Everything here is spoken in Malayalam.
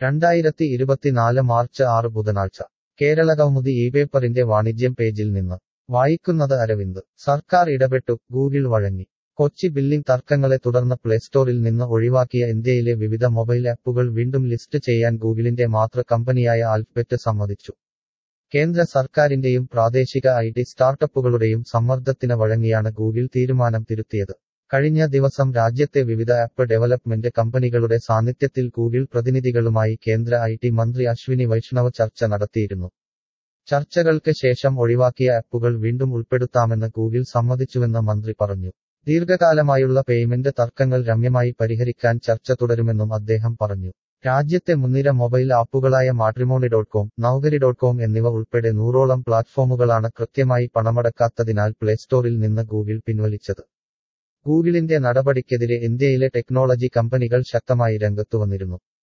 രണ്ടായിരത്തി ഇരുപത്തിനാല് മാർച്ച് ആറ് ബുധനാഴ്ച കേരളകൗമുദി ഈ പേപ്പറിന്റെ വാണിജ്യം പേജിൽ നിന്ന് വായിക്കുന്നത് അരവിന്ദ് സർക്കാർ ഇടപെട്ടു ഗൂഗിൾ വഴങ്ങി കൊച്ചി ബില്ലിംഗ് തർക്കങ്ങളെ തുടർന്ന് പ്ലേസ്റ്റോറിൽ നിന്ന് ഒഴിവാക്കിയ ഇന്ത്യയിലെ വിവിധ മൊബൈൽ ആപ്പുകൾ വീണ്ടും ലിസ്റ്റ് ചെയ്യാൻ ഗൂഗിളിന്റെ മാതൃ കമ്പനിയായ ആൽഫബെറ്റ് സമ്മതിച്ചു കേന്ദ്ര സർക്കാരിന്റെയും പ്രാദേശിക ഐ ടി സ്റ്റാർട്ടപ്പുകളുടെയും സമ്മർദ്ദത്തിന് വഴങ്ങിയാണ് ഗൂഗിൾ തീരുമാനം തിരുത്തിയത് കഴിഞ്ഞ ദിവസം രാജ്യത്തെ വിവിധ ആപ്പ് ഡെവലപ്മെന്റ് കമ്പനികളുടെ സാന്നിധ്യത്തിൽ ഗൂഗിൾ പ്രതിനിധികളുമായി കേന്ദ്ര ഐ ടി മന്ത്രി അശ്വിനി വൈഷ്ണവ് ചർച്ച നടത്തിയിരുന്നു ചർച്ചകൾക്ക് ശേഷം ഒഴിവാക്കിയ ആപ്പുകൾ വീണ്ടും ഉൾപ്പെടുത്താമെന്ന് ഗൂഗിൾ സമ്മതിച്ചുവെന്ന് മന്ത്രി പറഞ്ഞു ദീർഘകാലമായുള്ള പേയ്മെന്റ് തർക്കങ്ങൾ രമ്യമായി പരിഹരിക്കാൻ ചർച്ച തുടരുമെന്നും അദ്ദേഹം പറഞ്ഞു രാജ്യത്തെ മുൻനിര മൊബൈൽ ആപ്പുകളായ matrimony dot com Naukri dot com എന്നിവ ഉൾപ്പെടെ നൂറോളം പ്ലാറ്റ്ഫോമുകളാണ് കൃത്യമായി പണമടക്കാത്തതിനാൽ പ്ലേസ്റ്റോറിൽ നിന്ന് ഗൂഗിൾ പിൻവലിച്ചത് ഗൂഗിളിന്റെ നടപടിക്കെതിരെ ഇന്ത്യയിലെ ടെക്നോളജി കമ്പനികൾ ശക്തമായി രംഗത്തുവന്നിരുന്നു